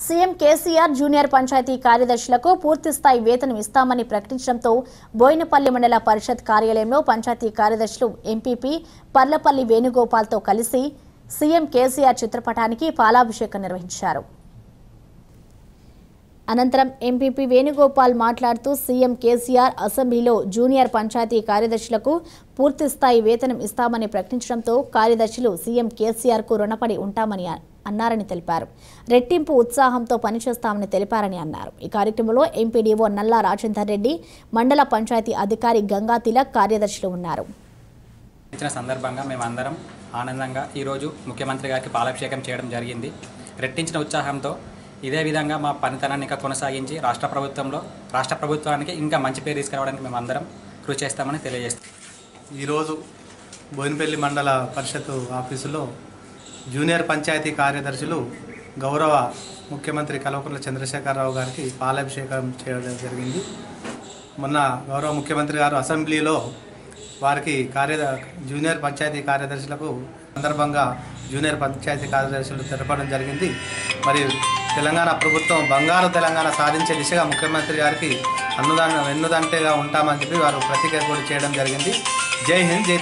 CM KCR junior panchayat కార్యదర్శులకు పూర్తి స్థాయి వేతనం ఇస్తామని ప్రకటించడంతో బోయినపల్లి మండల పరిషత్ కార్యాలయంలో పంచాయతీ కార్యదర్శులు ఎంపీపీ పర్లపల్లి వేణుగోపాల్తో కలిసి సీఎం కేసీఆర్ చిత్రపటానికి పాలాభిషేకం నిర్వహించారు అనంతరం ఎంపీపీ వేణుగోపాల్ మాట్లాడుతూ సీఎం కేసీఆర్ అసెంబ్లీలో జూనియర్ పంచాయతీ కార్యదర్శులకు పూర్తి స్థాయి వేతనం ఇస్తామని ప్రకటించడంతో కార్యదర్శులు సీఎం కేసీఆర్కు రుణపడి ఉంటామని అ- అన్నారని తెలిపారు రెట్టింపు ఉత్సాహంతో పనిచేస్తామని తెలిపారని అన్నారు ఈ కార్యక్రమంలో ఎంపీడీఓ నల్లా రాజేందర్ రెడ్డి మండల పంచాయతీ అధికారి గంగా తిలక్ కార్యదర్శులు ఉన్నారు ఇచ్చిన సందర్భంగా మేమందరం ఆనందంగా ఈరోజు ముఖ్యమంత్రి గారికి పాలాభిషేకం చేయడం జరిగింది రెట్టించిన ఉత్సాహంతో ఇదే విధంగా మా పనితనాన్ని ఇంకా కొనసాగించి రాష్ట్ర ప్రభుత్వంలో రాష్ట్ర ప్రభుత్వానికి ఇంకా మంచి పేరు తీసుకురావడానికి మేము అందరం కృషి చేస్తామని తెలియజేస్తాం ఈరోజు బోయినపల్లి మండల పరిషత్ ఆఫీసులో జూనియర్ పంచాయతీ కార్యదర్శులు గౌరవ ముఖ్యమంత్రి కల్వకుంట్ల చంద్రశేఖరరావు గారికి పాలాభిషేకం చేయడం జరిగింది మొన్న గౌరవ ముఖ్యమంత్రి గారు అసెంబ్లీలో వారికి కార్య జూనియర్ పంచాయతీ కార్యదర్శులకు సందర్భంగా జూనియర్ పంచాయతీ కార్యదర్శులు తెలపడం జరిగింది మరి తెలంగాణ ప్రభుత్వం బంగారు తెలంగాణ సాధించే దిశగా ముఖ్యమంత్రి గారికి అన్నుదాన వెన్నుదంటేగా ఉంటామని చెప్పి వారు ప్రతిజ్ఞ కూడా చేయడం జరిగింది జై హింద్ జై